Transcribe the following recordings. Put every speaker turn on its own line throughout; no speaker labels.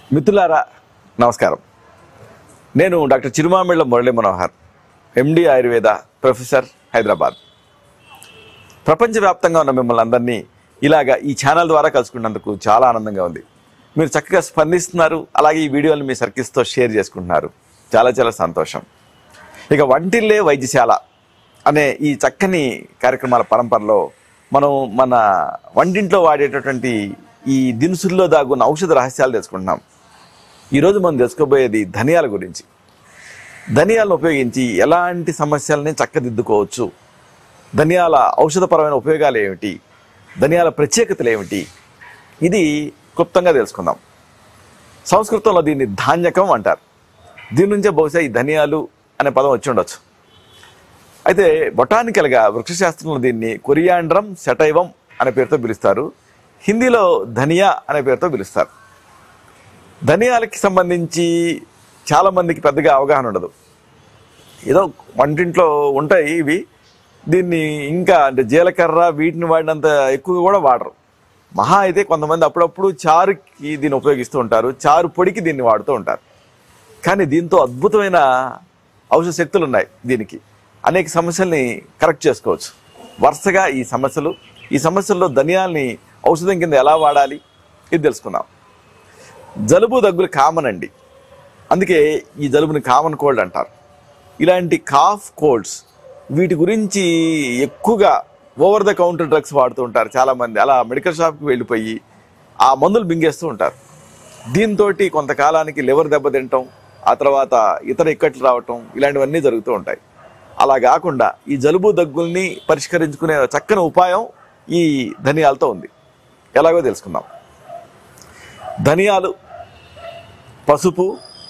మిత్రులారా నమస్కారం నేను doctor Chirumamilla Murali Manohar MD Ayurveda professor Hyderabad ప్రపంచవ్యాప్తంగా ఉన్న మిమ్మల్ని అందరినీ ఇలాగా ఈ ఛానల్ ద్వారా కలుసుకున్నందుకు చాలా ఆనందంగా ఉంది మీరు చక్కగా స్పందిస్తున్నారు అలాగే ఈ వీడియోని మీ సర్కిల్స్తో షేర్ చేసుకుంటున్నారు చాలా చాలా సంతోషం ఇక వంటిల్లే వైద్యశాల అనే ఈ చక్కని కార్యక్రమాల పరంపరలో మనం మన వంటింట్లో వాడేటటువంటి ఈ దినుసుల్లో దాగున్న ఔషధ రహస్యాలు తెలుసుకుంటున్నాం ఈరోజు మనం తెలుసుకోబోయేది ధనియాల గురించి ధనియాలను ఉపయోగించి ఎలాంటి సమస్యల్ని చక్కదిద్దుకోవచ్చు ధనియాల ఔషధపరమైన ఉపయోగాలు ఏమిటి ధనియాల ప్రత్యేకతలు ఏమిటి ఇది క్లుప్తంగా తెలుసుకుందాం సంస్కృతంలో దీన్ని ధాన్యకం అంటారు దీని నుంచే బహుశా ఈ ధనియాలు అనే పదం వచ్చి ఉండొచ్చు అయితే బొటానికల్గా వృక్షశాస్త్రంలో దీన్ని కొరియాండ్రం సెటైవం అనే పేరుతో పిలుస్తారు హిందీలో ధనియా అనే పేరుతో పిలుస్తారు ధనియాలకి సంబంధించి చాలా మందికి పెద్దగా అవగాహన ఉండదు ఏదో వంటింట్లో ఉంటాయి ఇవి దీన్ని ఇంకా అంటే జీలకర్ర వీటిని వాడినంత ఎక్కువగా కూడా వాడరు మహా అయితే కొంతమంది అప్పుడప్పుడు చారుకి దీన్ని ఉపయోగిస్తూ ఉంటారు చారు పొడికి దీన్ని వాడుతూ ఉంటారు కానీ దీంతో అద్భుతమైన ఔషధ శక్తులు ఉన్నాయి దీనికి అనేక సమస్యల్ని కరెక్ట్ చేసుకోవచ్చు వరుసగా ఈ సమస్యలు ఈ సమస్యల్లో ధనియాల్ని ఔషధం కింద ఎలా వాడాలి ఇది తెలుసుకుందాం జలుబు దగ్గులు కామన్ అండి అందుకే ఈ జలుబుని కామన్ కోల్డ్ అంటారు ఇలాంటి కాఫ్ కోల్డ్స్ వీటి గురించి ఎక్కువగా ఓవర్ ద కౌంటర్ డ్రగ్స్ వాడుతూ ఉంటారు చాలామంది అలా మెడికల్ షాప్కి వెళ్ళిపోయి ఆ మందులు మింగేస్తూ ఉంటారు దీంతో కొంతకాలానికి లివర్ దెబ్బతింటం ఆ తర్వాత ఇతర ఇక్కట్లు రావటం ఇలాంటివన్నీ జరుగుతూ ఉంటాయి అలా కాకుండా ఈ జలుబు దగ్గుల్ని పరిష్కరించుకునే చక్కని ఉపాయం ఈ ధనియాలతో ఉంది ఎలాగో తెలుసుకుందాం ధనియాలు పసుపు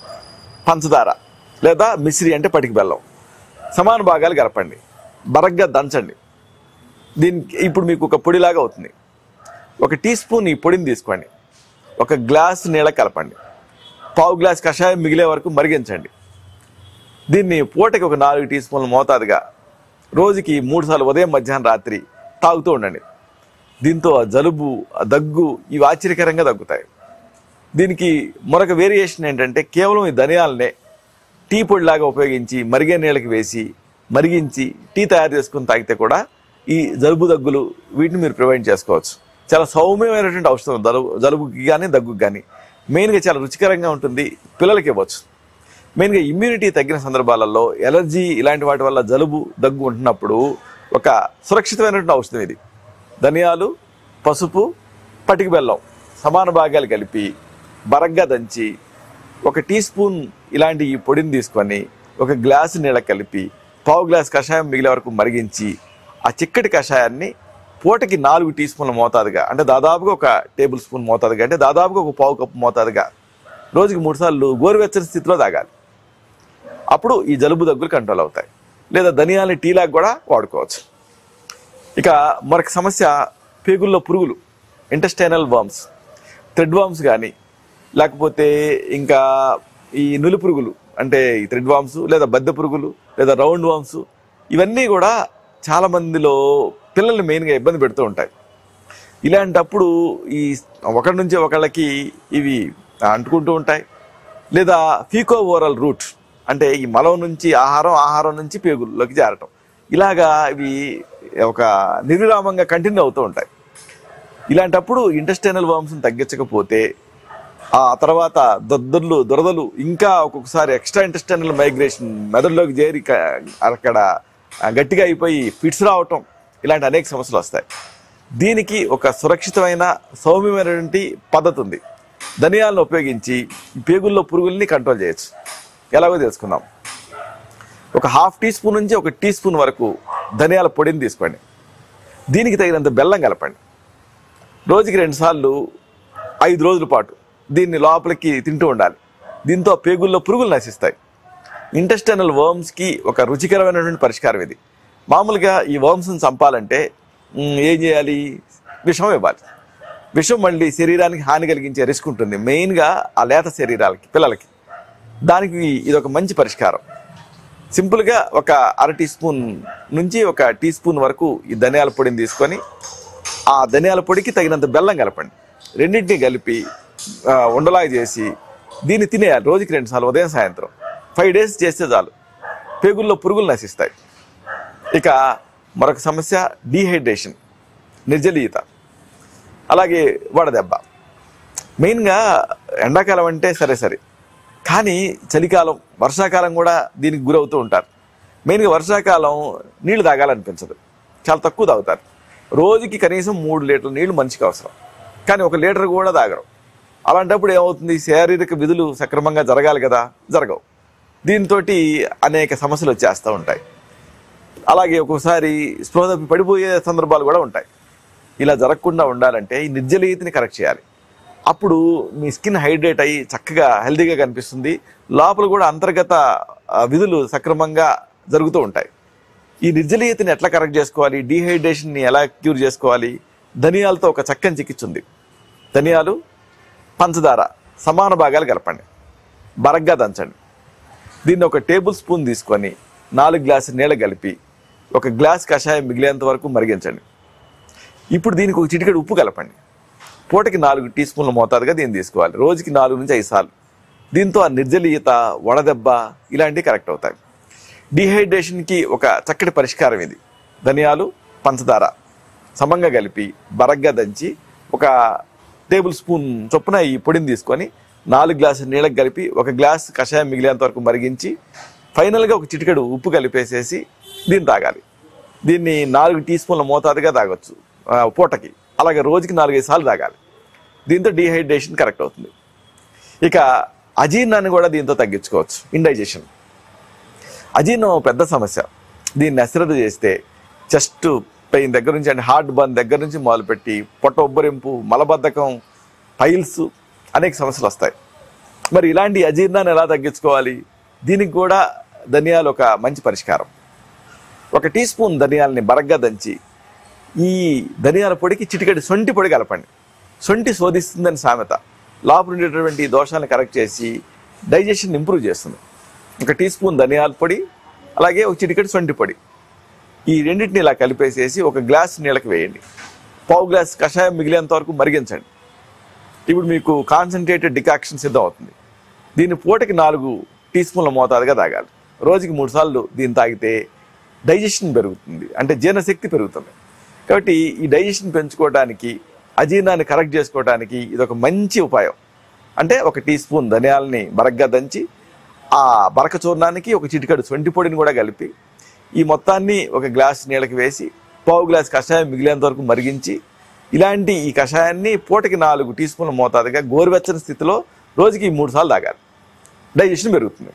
పంచదార లేదా మిశ్రి అంటే పటికి బెల్లం సమాన భాగాలు కలపండి బరగ్గా దంచండి దీనికి ఇప్పుడు మీకు ఒక పొడిలాగా అవుతుంది ఒక టీ స్పూన్ ఈ పొడిని తీసుకోండి ఒక గ్లాస్ నీళ్ళ కలపండి పావు గ్లాస్ కషాయం మిగిలే వరకు మరిగించండి దీన్ని పూటకి ఒక నాలుగు టీ స్పూన్ల మోతాదుగా రోజుకి మూడు సార్లు ఉదయం మధ్యాహ్నం రాత్రి తాగుతూ ఉండండి దీంతో ఆ జలుబు ఆ దగ్గు ఇవి ఆశ్చర్యకరంగా తగ్గుతాయి దీనికి మరొక వేరియేషన్ ఏంటంటే కేవలం ఈ ధనియాలనే టీ పొడిలాగా ఉపయోగించి మరిగే నీళ్ళకి వేసి మరిగించి టీ తయారు చేసుకుని తాగితే కూడా ఈ జలుబు దగ్గులు వీటిని మీరు ప్రివెంట్ చేసుకోవచ్చు చాలా సౌమ్యమైనటువంటి ఔషధం జలుబు జలుబుకి కానీ దగ్గుకి కానీ మెయిన్గా చాలా రుచికరంగా ఉంటుంది పిల్లలకి ఇవ్వచ్చు మెయిన్గా ఇమ్యూనిటీ తగ్గిన సందర్భాలలో ఎలర్జీ ఇలాంటి వాటి వల్ల జలుబు దగ్గు ఉంటున్నప్పుడు ఒక సురక్షితమైనటువంటి ఔషధం ఇది ధనియాలు పసుపు పటిక బెల్లం సమాన భాగాలు కలిపి బరగ్గా దంచి ఒక టీ స్పూన్ ఇలాంటి ఈ పొడిని తీసుకొని ఒక గ్లాసు నీళ్ళ కలిపి పావు గ్లాస్ కషాయం మిగిలే వరకు మరిగించి ఆ చిక్కటి కషాయాన్ని పూటకి నాలుగు టీ స్పూన్ల మోతాదుగా అంటే దాదాపుగా ఒక టేబుల్ స్పూన్ మోతాదుగా అంటే దాదాపుగా ఒక పావు కప్పు మోతాదుగా రోజుకి మూడు సార్లు గోరువెచ్చని స్థితిలో తాగాలి అప్పుడు ఈ జలుబు దగ్గులు కంట్రోల్ అవుతాయి లేదా ధనియాలని టీలాగా కూడా వాడుకోవచ్చు ఇక మరొక సమస్య పేగుల్లో పురుగులు ఇంటెస్టైనల్ వర్మ్స్ థ్రెడ్ వామ్స్ కానీ లేకపోతే ఇంకా ఈ నులి పురుగులు అంటే ఈ థ్రెడ్ వామ్స్ లేదా బద్దె పురుగులు లేదా రౌండ్ వామ్స్ ఇవన్నీ కూడా చాలా మందిలో పిల్లల్ని మెయిన్గా ఇబ్బంది పెడుతూ ఉంటాయి ఇలాంటప్పుడు ఈ ఒకరి నుంచి ఒకళ్ళకి ఇవి అంటుకుంటూ ఉంటాయి లేదా ఫీకో ఓరల్ రూట్ అంటే ఈ మలం నుంచి ఆహారం ఆహారం నుంచి పేగుల్లోకి చేరటం ఇలాగా ఇవి ఒక నిర్విరామంగా కంటిన్యూ అవుతూ ఉంటాయి ఇలాంటప్పుడు ఇంటెస్టైనల్ వర్మ్స్ని తగ్గించకపోతే ఆ తర్వాత దద్దుర్లు దురదలు ఇంకా ఒక్కొక్కసారి ఎక్స్ట్రా ఇంటెస్టైనల్ మైగ్రేషన్ మెదడులోకి చేరి క- అక్కడ గట్టిగా అయిపోయి ఫిట్స్ రావటం ఇలాంటి అనేక సమస్యలు వస్తాయి దీనికి ఒక సురక్షితమైన సౌమ్యమైనటువంటి పద్ధతి ఉంది ధనియాలను ఉపయోగించి ఈ పేగుల్లో పురుగుల్ని కంట్రోల్ చేయొచ్చు ఎలాగో తెలుసుకుందాం ఒక హాఫ్ టీ స్పూన్ నుంచి ఒక టీ స్పూన్ వరకు ధనియాల పొడిని తీసుకోండి దీనికి తగినంత బెల్లం కలపండి రోజుకి రెండుసార్లు ఐదు రోజుల పాటు దీన్ని లోపలికి తింటూ ఉండాలి దీంతో ఆ పేగుల్లో పురుగులు నశిస్తాయి ఇంటెస్టైనల్ వర్మ్స్కి ఒక రుచికరమైనటువంటి పరిష్కారం ఇది మామూలుగా ఈ వర్మ్స్ని చంపాలంటే మ్, ఏం చేయాలి విషం ఇవ్వాలి విషం మళ్ళీ శరీరానికి హాని కలిగించే రిస్క్ ఉంటుంది మెయిన్గా ఆ లేత శరీరాలకి పిల్లలకి దానికి ఇది ఒక మంచి పరిష్కారం సింపుల్గా ఒక అర టీ స్పూన్ నుంచి ఒక టీ స్పూన్ వరకు ఈ ధనియాల పొడిని తీసుకొని ఆ ధనియాల పొడికి తగినంత బెల్లం కలపండి రెండింటిని కలిపి ఆ, ఉండలాగా చేసి దీన్ని తినేయాలి రోజుకి రెండు సార్లు ఉదయం సాయంత్రం ఫైవ్ డేస్ చేస్తే చాలు పేగుల్లో పురుగులు నశిస్తాయి ఇక మరొక సమస్య డీహైడ్రేషన్ నిర్జలీయత అలాగే వడదెబ్బ మెయిన్గా ఎండాకాలం అంటే సరే సరే కానీ చలికాలం వర్షాకాలం కూడా దీనికి గురవుతూ ఉంటారు మెయిన్గా వర్షాకాలం నీళ్లు తాగాలనిపించదు చాలా తక్కువ తాగుతారు రోజుకి కనీసం మూడు లీటర్ల నీళ్లు మనిషికి అవసరం కానీ ఒక లీటర్ కూడా తాగరు అలాంటప్పుడు ఏమవుతుంది శారీరక విధులు సక్రమంగా జరగాలి కదా జరగవు దీంతో అనేక సమస్యలు వచ్చేస్తూ ఉంటాయి అలాగే ఒక్కోసారి స్పృహ తప్పి పడిపోయే సందర్భాలు కూడా ఉంటాయి ఇలా జరగకుండా ఉండాలంటే ఈ నిర్జలీయతని కరెక్ట్ చేయాలి అప్పుడు మీ స్కిన్ హైడ్రేట్ అయ్యి చక్కగా హెల్దీగా కనిపిస్తుంది లోపల కూడా అంతర్గత ఆ, విధులు సక్రమంగా జరుగుతూ ఉంటాయి ఈ నిర్జలీయతని ఎట్లా కరెక్ట్ చేసుకోవాలి డీహైడ్రేషన్ని ఎలా క్యూర్ చేసుకోవాలి ధనియాలతో ఒక చక్కని చికిత్స ఉంది ధనియాలు పంచదార సమాన భాగాలు కలపండి బరగ్గా దంచండి దీన్ని ఒక టేబుల్ స్పూన్ తీసుకొని నాలుగు గ్లాసు నీళ్ళ కలిపి ఒక గ్లాస్ కషాయం మిగిలేంత వరకు మరిగించండి ఇప్పుడు దీనికి ఒక చిటికెడు ఉప్పు కలపండి పూటకి నాలుగు టీ స్పూన్ల మోతాదుగా దీన్ని తీసుకోవాలి రోజుకి నాలుగు నుంచి ఐదు సార్లు దీంతో ఆ నిర్జలీయత వడదెబ్బ ఇలాంటివి కరెక్ట్ అవుతాయి డీహైడ్రేషన్కి ఒక చక్కటి పరిష్కారం ఇది ధనియాలు పంచదార సమంగా కలిపి బరగ్గా దంచి ఒక టేబుల్ స్పూన్ చొప్పున ఈ పొడిని తీసుకొని నాలుగు గ్లాసుల నీళ్ళకి కలిపి ఒక గ్లాస్ కషాయం మిగిలేంత వరకు మరిగించి ఫైనల్గా ఒక చిటికెడు ఉప్పు కలిపేసేసి దీన్ని తాగాలి దీన్ని నాలుగు టీ స్పూన్ల మోతాదుగా తాగొచ్చు ఆ, పూటకి అలాగే రోజుకి నాలుగైదు సార్లు తాగాలి దీంతో డీహైడ్రేషన్ కరెక్ట్ అవుతుంది ఇక అజీర్ణాన్ని కూడా దీంతో తగ్గించుకోవచ్చు ఇండైజెషన్ అజీర్ణం ఒక పెద్ద సమస్య దీన్ని అశ్రద్ధ చేస్తే చెస్ట్ పెయిన్ దగ్గర నుంచి అంటే హార్ట్ బర్న్ దగ్గర నుంచి మొదలుపెట్టి పొట్ట ఉబ్బరింపు మలబద్ధకం పైల్స్ అనేక సమస్యలు వస్తాయి మరి ఇలాంటి అజీర్ణాన్ని ఎలా తగ్గించుకోవాలి దీనికి కూడా ధనియాలు ఒక మంచి పరిష్కారం ఒక టీ స్పూన్ ధనియాలని బరగ్గా దంచి ఈ ధనియాల పొడికి చిటికెడు సొంటి పొడి కలపండి సొంటి శోధిస్తుందని సామెత లోపల ఉండేటటువంటి దోషాలను కరెక్ట్ చేసి డైజెషన్ ఇంప్రూవ్ చేస్తుంది ఒక టీ స్పూన్ ధనియాల పొడి అలాగే ఒక చిటికెడు సొంటి పొడి ఈ రెండింటిని ఇలా కలిపేసేసి ఒక గ్లాస్ నీళ్ళకి వేయండి పావు గ్లాస్ కషాయం మిగిలేంత వరకు మరిగించండి ఇప్పుడు మీకు కాన్సన్ట్రేటెడ్ డికాక్షన్ సిద్ధం అవుతుంది దీన్ని పూటకి నాలుగు టీ స్పూన్ల మోతాదుగా తాగాలి రోజుకి మూడు సార్లు దీన్ని తాగితే డైజెషన్ పెరుగుతుంది అంటే జీర్ణశక్తి పెరుగుతుంది కాబట్టి ఈ డైజెషన్ పెంచుకోవడానికి అజీర్ణాన్ని కరెక్ట్ చేసుకోవడానికి ఇది ఒక మంచి ఉపాయం అంటే ఒక టీ స్పూన్ ధనియాలని బరగ్గా దంచి ఆ బరక చూర్ణానికి ఒక చిటికెడు సొంటి పొడిని కూడా కలిపి ఈ మొత్తాన్ని ఒక గ్లాస్ నీళ్ళకి వేసి పావు గ్లాస్ కషాయం మిగిలేంత వరకు మరిగించి ఇలాంటి ఈ కషాయాన్ని పూటకి నాలుగు టీ స్పూన్ల మోతాదుగా గోరువెచ్చని స్థితిలో రోజుకి మూడు సార్లు తాగాలి డైజెషన్ పెరుగుతుంది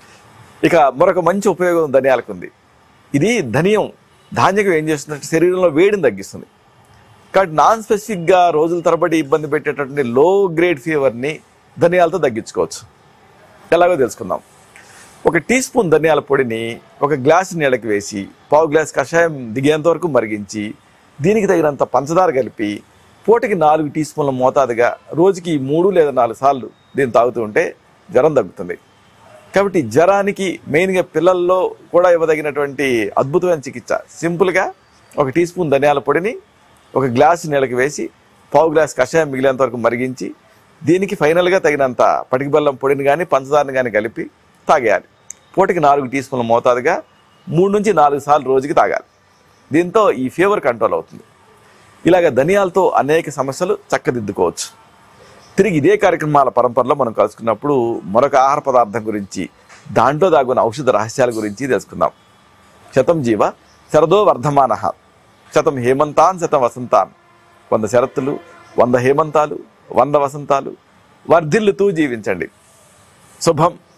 ఇక మరొక మంచి ఉపయోగం ధనియాలకు ఉంది ఇది ధనియం ధాన్యకం ఏం చేస్తుందంటే శరీరంలో వేడిని తగ్గిస్తుంది కాబట్టి నాన్ స్పెసిఫిక్గా రోజుల తరబడి ఇబ్బంది పెట్టేటటువంటి లో గ్రేడ్ ఫీవర్ని ధనియాలతో తగ్గించుకోవచ్చు ఎలాగో తెలుసుకుందాం ఒక టీ స్పూన్ ధనియాల పొడిని ఒక గ్లాస్ నీళ్ళకి వేసి పావు గ్లాస్ కషాయం దిగేంత వరకు మరిగించి దీనికి తగినంత పంచదార కలిపి పూటకి నాలుగు టీ స్పూన్ల మోతాదుగా రోజుకి మూడు లేదా నాలుగు సార్లు దీన్ని తాగుతూ ఉంటే జ్వరం తగ్గుతుంది కాబట్టి జ్వరానికి మెయిన్గా పిల్లల్లో కూడా ఇవ్వదగినటువంటి అద్భుతమైన చికిత్స సింపుల్గా ఒక టీ స్పూన్ ధనియాల పొడిని ఒక గ్లాస్ నీళ్ళకి వేసి పావు గ్లాస్ కషాయం మిగిలేంత వరకు మరిగించి దీనికి ఫైనల్గా తగినంత పటికి బెల్లం పొడిని కానీ పంచదారని కానీ కలిపి తాగేయాలి పూటకి నాలుగు టీ స్పూన్ల మోతాదుగా మూడు నుంచి నాలుగు సార్లు రోజుకి తాగాలి దీంతో ఈ ఫీవర్ కంట్రోల్ అవుతుంది ఇలాగ ధనియాలతో అనేక సమస్యలు చక్కదిద్దుకోవచ్చు తిరిగి ఇదే కార్యక్రమాల పరంపరలో మనం కలుసుకున్నప్పుడు మరొక ఆహార పదార్థం గురించి దాంట్లో దాగున్న ఔషధ రహస్యాల గురించి తెలుసుకుందాం శతం జీవ శరదో వర్ధమాన శతం హేమంతాన్ శతం వసంతాన్ వంద శరత్తులు వంద హేమంతాలు వంద వసంతాలు వర్ధిల్లుతూ జీవించండి శుభం